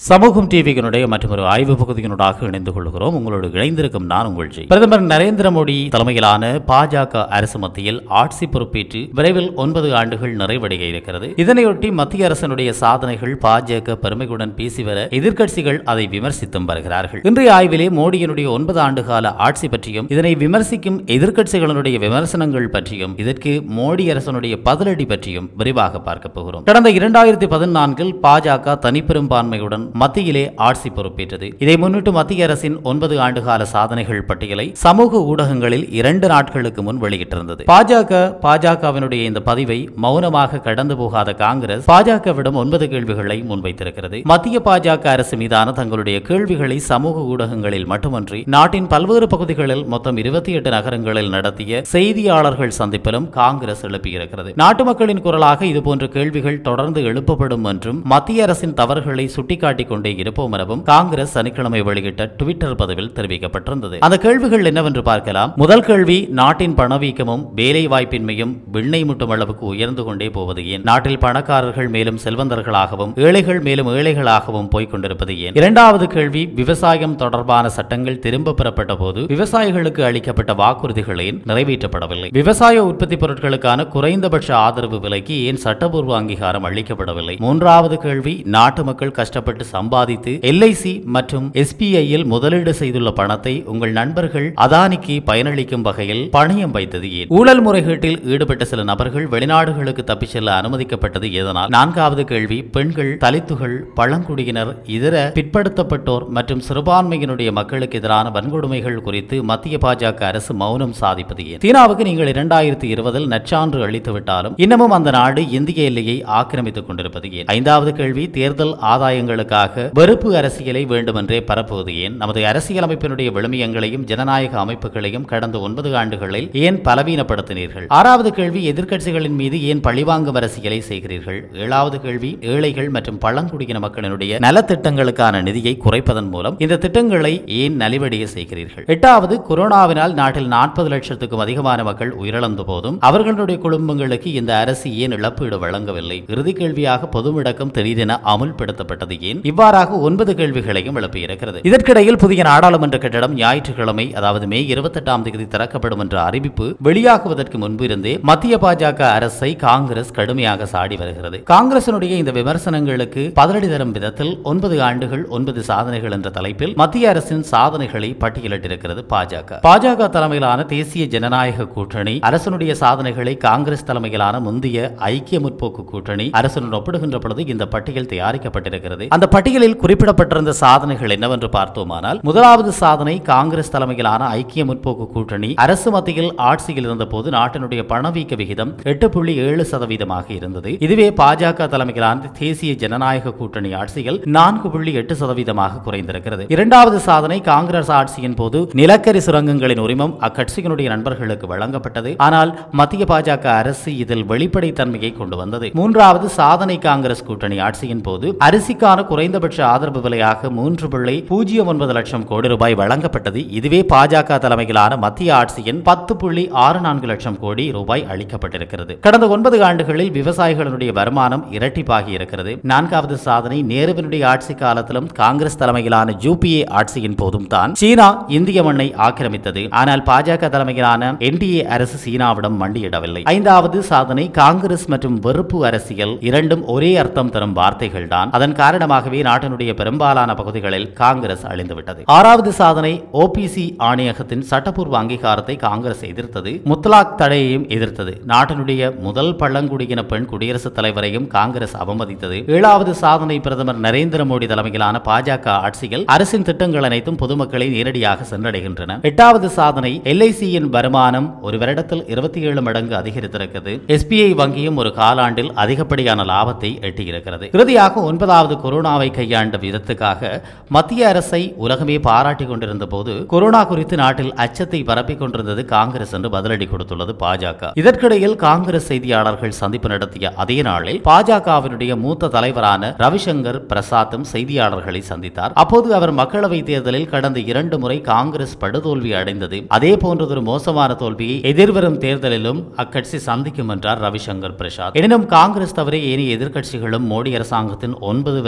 சமூகம் டிவியினுடைய மற்றொரு ஆய்வு பகுதியினூடாக இணைந்து கொள்கிறோம் உங்களோடு இணைந்திருக்கும் நான் உங்கள் ஜெய் பிரதமர் நரேந்திர மோடி தலைமையிலான பாஜக அரசு மத்தியில் ஆட்சி பொறுப்பேற்று விரைவில் ஒன்பது ஆண்டுகள் நிறைவடைய இருக்கிறது இதனையொட்டி மத்திய அரசினுடைய சாதனைகள் பாஜக பெருமையுடன் பேசி வர எதிர்க்கட்சிகள் அதை விமர்சித்தும் வருகிறார்கள் இன்றைய ஆய்விலே மோடியினுடைய ஒன்பது ஆண்டு கால ஆட்சி பற்றியும் இதனை விமர்சிக்கும் எதிர்க்கட்சிகளினுடைய விமர்சனங்கள் பற்றியும் இதற்கு மோடி அரசனுடைய பதிலடி பற்றியும் விரிவாக பார்க்க போகிறோம் கடந்த இரண்டாயிரத்தி பதினான்கில் பாஜக தனிப்பெரும்பான்மையுடன் மத்தியிலே ஆட்சி பொறுப்பேற்றது இதை முன்னிட்டு மத்திய அரசின் ஒன்பது ஆண்டுகால சாதனைகள் பட்டியலை சமூக ஊடகங்களில் இரண்டு நாட்களுக்கு முன் வெளியிட்டிருந்தது பாஜக பாஜகவினுடைய இந்த பதிவை மௌனமாக கடந்து போகாத காங்கிரஸ் பாஜகவிடம் ஒன்பது கேள்விகளை முன்வைத்திருக்கிறது மத்திய பாஜக அரசு மீதான தங்களுடைய கேள்விகளை சமூக ஊடகங்களில் மட்டுமன்றி நாட்டின் பல்வேறு பகுதிகளில் மொத்தம் இருபத்தி எட்டு நகரங்களில் நடத்திய செய்தியாளர்கள் சந்திப்பிலும் காங்கிரஸ் எழுப்பியிருக்கிறது நாட்டு மக்களின் குரலாக இதுபோன்ற கேள்விகள் தொடர்ந்து எழுப்பப்படும் என்றும் மத்திய அரசின் தவறுகளை சுட்டிக்காட்டிக் கொண்டே இருப்போம் எனவும் காங்கிரஸ் சனிக்கிழமை வெளியிட்ட ட்விட்டர் பதிவில் தெரிவிக்கப்பட்டிருந்தது அந்த கேள்விகள் என்னவென்று பார்க்கலாம் முதல் கேள்வி நாட்டின் பணவீக்கமும் வேலை வாய்ப்பின்மையும் விண்ணை முட்டும் அளவுக்கு உயர்ந்து கொண்டே போவது ஏன் நாட்டில் பணக்காரர்கள் மேலும் செல்வந்தர்களாகவும் ஏழைகள் மேலும் ஏழைகளாகவும் போய்க் கொண்டிருப்பது ஏன் இரண்டாவது கேள்வி விவசாயம் தொடர்பான சட்டங்கள் திரும்ப பெறப்பட்ட போது விவசாயிகளுக்கு அளிக்கப்பட்ட வாக்குறுதிகள் ஏன் நிறைவேற்றப்படவில்லை விவசாய உற்பத்தி பொருட்களுக்கான குறைந்தபட்ச ஆதரவு விலைக்கு ஏன் சட்டபூர்வ அங்கீகாரம் அளிக்கப்படவில்லை மூன்றாவது கேள்வி நாட்டு மக்கள் கஷ்டப்பட்டு சம்பாதித்து எல்ஐசி மற்றும் எஸ்பிஐயில் முதலீடு செய்துள்ள பணத்தை உங்கள் நண்பர்கள் அதானிக்கு பயனளிக்கும் வகையில் பணியம் வைத்தது ஏன் ஊழல் முறைகேட்டில் ஈடுபட்ட சில நபர்கள் வெளிநாடுகளுக்கு தப்பிச் செல்ல அனுமதிக்கப்பட்டது எதனால் நான்காவது கேள்வி பெண்கள் தலித்துகள் பழங்குடியினர் இதர பிற்படுத்தப்பட்டோர் மற்றும் சிறுபான்மையினுடைய மக்களுக்கு எதிரான வன்கொடுமைகள் குறித்து மத்திய பாஜக அரசு மௌனம் சாதிப்பது ஏன் சீனாவுக்கு நீங்கள் இரண்டாயிரத்தி இருபதில் நச்சான்று அளித்து விட்டாலும் இன்னமும் அந்த நாடு இந்திய எல்லையை ஆக்கிரமித்துக் கொண்டிருப்பது ஏன் ஐந்தாவது கேள்வி தேர்தல் ஆதாயங்களுக்காக வெறுப்பு அரசியலை வேண்டுமென்றே பரப்புவது ஏன் நமது அரசியலமைப்பினுடைய விழுமியங்களையும் ஜனநாயக அமைப்புகளையும் கடந்த ஒன்பது ஆண்டுகளில் ஏன் பலவீனப்படுத்தினீர்கள் ஆறாவது கேள்வி எதிர்க்கட்சிகளின் மீது ஏன் பழிவாங்கும் அரசியலை செய்கிறீர்கள் ஏழாவது கேள்வி ஏழைகள் மற்றும் பழங்குடியின மக்களினுடைய நலத்திட்டங்களுக்கான நிதியை குறைப்பதன் மூலம் இந்த திட்டங்களை ஏன் நலிவடைய செய்கிறீர்கள் எட்டாவது கொரோனாவினால் நாட்டில் நாற்பது லட்சத்துக்கும் அதிகமான மக்கள் உயிரிழந்த போதும் அவர்களுடைய குடும்பங்களுக்கு இந்த அரசு ஏன் இழப்பீடு வழங்கவில்லை இறுதி கேள்வியாக பொது முடக்கம் திடீரென அமுல்படுத்தப்பட்டது ஏன் இவ்வாறாக ஒன்பது கேள்விகளையும் எழுப்பியிருக்கிறது இதற்கிடையில் புதிய நாடாளுமன்ற கட்டடம் ஞாயிற்றுக்கிழமை அதாவது மே இருபத்தெட்டாம் தேதி திறக்கப்படும் என்ற அறிவிப்பு வெளியாகுவதற்கு முன்பு இருந்தே மத்திய பாஜக அரசை காங்கிரஸ் கடுமையாக சாடி வருகிறது காங்கிரசினுடைய இந்த விமர்சனங்களுக்கு பதிலடி தரும் விதத்தில் ஒன்பது ஆண்டுகள் ஒன்பது சாதனைகள் என்ற தலைப்பில் மத்திய அரசின் சாதனைகளை பட்டியலிட்டிருக்கிறது பாஜக பாஜக தலைமையிலான தேசிய ஜனநாயக கூட்டணி அரசனுடைய சாதனைகளை காங்கிரஸ் தலைமையிலான முந்தைய ஐக்கிய முற்போக்கு கூட்டணி அரசுடன் ஒப்பிடுகின்ற பொழுது இந்த பட்டியல் தயாரிக்கப்பட்டிருக்கிறது அந்த பட்டியலில் குறிப்பிடப்பட்டிருந்த சாதனைகள் என்னவென்று பார்த்தோமானால் முதலாவது சாதனை காங்கிரஸ் தலைமையிலான ஐக்கிய முற்போக்கு கூட்டணி அரசு மத்தியில் ஆட்சியில் இருந்தபோது நாட்டினுடைய பணவீக்க விகிதம் எட்டு புள்ளி ஏழு சதவீதமாக இருந்தது இதுவே பாஜக தலைமையிலான தேசிய ஜனநாயக கூட்டணி ஆட்சியில் நான்கு புள்ளி எட்டு சதவீதமாக குறைந்திருக்கிறது இரண்டாவது சாதனை காங்கிரஸ் ஆட்சியின் போது நிலக்கரி சுரங்கங்களின் உரிமம் அக்கட்சியினுடைய நண்பர்களுக்கு வழங்கப்பட்டது ஆனால் மத்திய பாஜக அரசு இதில் வெளிப்படைத்தன்மையை கொண்டு வந்தது மூன்றாவது சாதனை காங்கிரஸ் கூட்டணி ஆட்சியின் போது அரிசிக்கான குறைந்தபட்ச ஆதரவு விலையாக மூன்று புள்ளி பூஜ்ஜியம் ஒன்பது லட்சம் கோடி ரூபாய் வழங்கப்பட்டது இதுவே பாஜக தலைமையிலான மத்திய ஆட்சியின் பத்து புள்ளி ஆறு நான்கு லட்சம் கோடி ரூபாய் அளிக்கப்பட்டிருக்கிறது கடந்த ஒன்பது ஆண்டுகளில் விவசாயிகளுடைய வருமானம் இரட்டிப்பாகி இருக்கிறது நான்காவது சாதனை நேருவினுடைய ஆட்சி காலத்திலும் காங்கிரஸ் தலைமையிலான யூபிஏ ஆட்சியின் போதும் தான் சீனா இந்திய மண்ணை ஆக்கிரமித்தது ஆனால் பாஜக தலைமையிலான என்டிஏ அரசு சீனாவிடம் மண்டியிடவில்லை ஐந்தாவது சாதனை காங்கிரஸ் மற்றும் வெறுப்பு அரசியல் இரண்டும் ஒரே அர்த்தம் தரும் வார்த்தைகள் தான் அதன் காரணமாகவே நாட்டினுடைய பெரும்பாலான பகுதிகளில் காங்கிரஸ் அழிந்துவிட்டது ஆறாவது சாதனை ஓபிசி ஆணையகத்தின் சட்டப்பூர்வ அங்கீகாரத்தை காங்கிரஸ் எதிர்த்தது முத்தலாக் தடையையும் எதிர்த்தது நாட்டினுடைய முதல் பழங்குடியின பெண் குடியரசுத் தலைவரையும் காங்கிரஸ் அவமதித்தது ஏழாவது சாதனை பிரதமர் நரேந்திர மோடி தலைமையிலான பாஜக ஆட்சியில் அரசின் திட்டங்கள் அனைத்தும் பொதுமக்களை நேரடியாக சென்றடைகின்றன எட்டாவது சாதனை எல்ஐசியின் வருமானம் ஒரு வருடத்தில் இருபத்தி ஏழு மடங்கு அதிகரித்திருக்கிறது எஸ்பிஐ வங்கியும் ஒரு காலாண்டில் அதிகப்படியான லாபத்தை எட்டியிருக்கிறது இறுதியாக ஒன்பதாவது கொரோனாவை கையாண்ட விதத்துக்காக மத்திய அரசை உலகமே பாராட்டிக் கொண்டிருந்த போது கொரோனா குறித்து நாட்டில் அச்சத்தை பரப்பிக் கொண்டிருந்தது காங்கிரஸ் என்று பதிலடி கொடுத்துள்ளது பாஜக இதற்கிடையில் காங்கிரஸ் செய்தியாளர்கள் சந்திப்பு நடத்திய அதே நாளில் பாஜகவினுடைய மூத்த தலைவரான ரவிசங்கர் பிரசாத்தும் செய்தியாளர்களை சந்தித்தார் அப்போது அவர் மக்களவை தேர்தலில் கடந்த இரண்டு முறை காங்கிரஸ் படுதோல்வி அடைந்தது அதே போன்றதொரு மோசமான தோல்வியை எதிர்வரும் தேர்தலிலும் அக்கட்சி சந்திக்கும் என்றார் ரவிசங்கர் பிரசாத் எனினும் காங்கிரஸ் தவிர ஏனைய எதிர்க்கட்சிகளும் மோடி அரசாங்கத்தின் ஒன்பது வருட தொடர்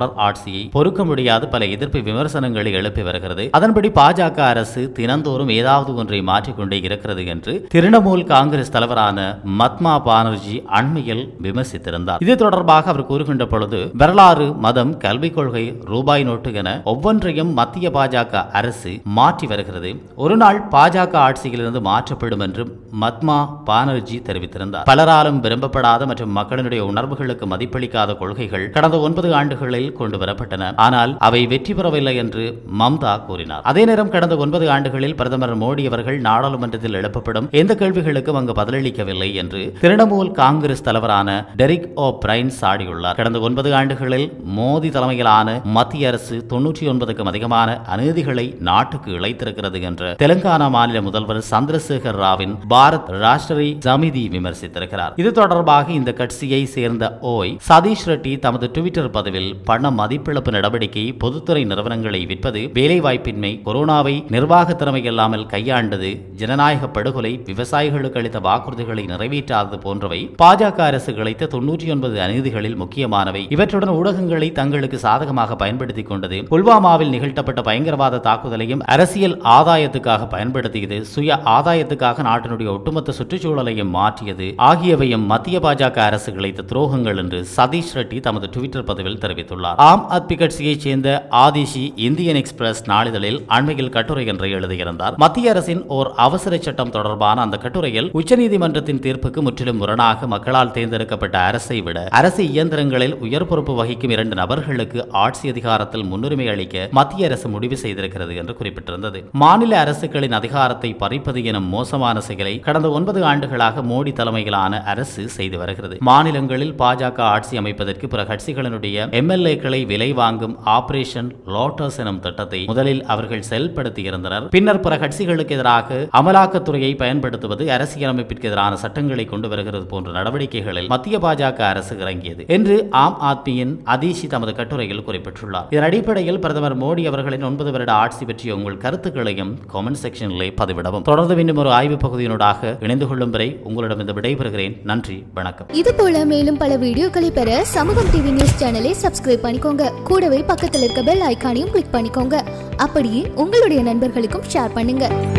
தொடர் ஆட்சியை பொறுக்க முடியாது பல எதிர்ப்பு விமர்சனங்களை எழுப்பி வருகிறது அதன்படி பாஜக அரசு தினந்தோறும் ஏதாவது ஒன்றை மாற்றிக்கொண்டே இருக்கிறது என்று திரிணாமுல் காங்கிரஸ் தலைவரான மத்மா பானர்ஜி அண்மையில் விமர்சித்திருந்தார் இது தொடர்பாக அவர் கூறுகின்ற பொழுது வரலாறு மதம் கல்விக் கொள்கை ரூபாய் நோட்டு என ஒவ்வொன்றையும் மத்திய பாஜக அரசு மாற்றி வருகிறது ஒரு நாள் பாஜக ஆட்சியிலிருந்து மாற்றப்படும் என்று மத்மா பானர்ஜி தெரிவித்திருந்தார் பலராலும் விரும்பப்படாத மற்றும் மக்களினுடைய உணர்வுகளுக்கு மதிப்பளிக்காத கொள்கைகள் கடந்த ஒன்பது ஆண்டுகளில் கொண்டு வரப்பட்டன ஆனால் அவை வெற்றி பெறவில்லை என்று மம்தா கூறினார் அதே நேரம் கடந்த ஒன்பது ஆண்டுகளில் பிரதமர் மோடி அவர்கள் நாடாளுமன்றத்தில் எழுப்பப்படும் எந்த கேள்விகளுக்கும் அங்கு பதிலளிக்கவில்லை என்று திரிணாமுல் காங்கிரஸ் தலைவரான டெரிக் ஓ பிரைன் சாடியுள்ளார் கடந்த ஒன்பது ஆண்டுகளில் மோடி தலைமையிலான மத்திய அரசு தொன்னூற்றி ஒன்பதுக்கும் அதிகமான அநீதிகளை நாட்டுக்கு இழைத்திருக்கிறது என்று தெலுங்கானா மாநில முதல்வர் சந்திரசேகர் ராவின் பாரத் ராஷ்டிரி சமிதி விமர்சித்திருக்கிறார் இது தொடர்பாக இந்த கட்சியை சேர்ந்த ஓய் சதீஷ் ரெட்டி தமது டுவிட்டர் பதிவில் பண மதிப்பிழப்பு நடவடிக்கை பொதுத்துறை நிறுவனங்களை விற்பது வேலைவாய்ப்பின்மை கொரோனாவை நிர்வாக திறமை இல்லாமல் கையாண்டது ஜனநாயக படுகொலை விவசாயிகளுக்கு அளித்த வாக்குறுதிகளை நிறைவேற்றாதது போன்றவை பாஜக அரசு கிடைத்த தொன்னூற்றி ஒன்பது அநீதிகளில் முக்கியமானவை இவற்றுடன் ஊடகங்களை தங்களுக்கு சாதகமாக பயன்படுத்திக் கொண்டது புல்வாமாவில் நிகழ்த்தப்பட்ட பயங்கரவாத தாக்குதலையும் அரசியல் ஆதாயத்துக்காக பயன்படுத்தியது சுய ஆதாயத்துக்காக நாட்டினுடைய ஒட்டுமொத்த சுற்றுச்சூழலையும் மாற்றியது ஆகியவையும் மத்திய பாஜக அரசு கிடைத்த துரோகங்கள் என்று சதீஷ் ரெட்டி தமது டுவிட்டர் பதிவில் தெரிவித்துள்ளார் ஆம் ஆத்மி கட்சியைச் சேர்ந்த ஆதிஷி இந்தியன் எக்ஸ்பிரஸ் நாளிதழில் அண்மையில் கட்டுரை ஒன்றை எழுதியிருந்தார் மத்திய அரசின் ஓர் அவசர சட்டம் தொடர்பான அந்த கட்டுரையில் உச்சநீதிமன்றத்தின் தீர்ப்புக்கு முற்றிலும் முரணாக மக்களால் தேர்ந்தெடுக்கப்பட்ட அரசை விட அரசு இயந்திரங்களில் உயர் பொறுப்பு வகிக்கும் இரண்டு நபர்களுக்கு ஆட்சி அதிகாரத்தில் முன்னுரிமை அளிக்க மத்திய அரசு முடிவு செய்திருக்கிறது என்று குறிப்பிட்டிருந்தது மாநில அரசுகளின் அதிகாரத்தை பறிப்பது எனும் மோசமான செயலை கடந்த ஒன்பது ஆண்டுகளாக மோடி தலைமையிலான அரசு செய்து வருகிறது மாநிலங்களில் பாஜக ஆட்சி அமைப்பதற்கு பிற கட்சிகளினுடைய எம்எல்ஏக்களை விலை வாங்கும் ஆபரேஷன் லோட்டஸ் எனும் திட்டத்தை முதலில் அவர்கள் செயல்படுத்தியிருந்தனர் பின்னர் பிற கட்சிகளுக்கு எதிராக அமலாக்கத்துறையை பயன்படுத்துவது அரசியலமைப்பிற்கு எதிரான சட்டங்களை கொண்டு வருகிறது போன்ற நடவடிக்கைகளில் மத்திய பாஜக அரசு இறங்கியது என்று ஆம் ஆத்மியின் அதீஷி தமது கட்டுரையில் குறிப்பிட்டுள்ளார் இதன் அடிப்படையில் பிரதமர் மோடி அவர்களின் ஒன்பது வருட ஆட்சி பற்றிய உங்கள் கருத்துக்களையும் கமெண்ட் செக்ஷனிலே பதிவிடவும் தொடர்ந்து மீண்டும் ஒரு ஆய்வு பகுதியினூடாக இணைந்து கொள்ளும் வரை உங்களிடம் இந்த விடைபெறுகிறேன் நன்றி வணக்கம் இது போல மேலும் பல வீடியோக்களை பெற சமூகம் டிவி நியூஸ் சேனலை சப்ஸ்கிரைப் பண்ணிக்கோங்க கூடவே பக்கத்தில் இருக்க பெல் ஐகானையும் கிளிக் பண்ணிக்கோங்க அப்படியே உங்களுடைய நண்பர்களுக்கும் ஷேர் பண்ணுங்க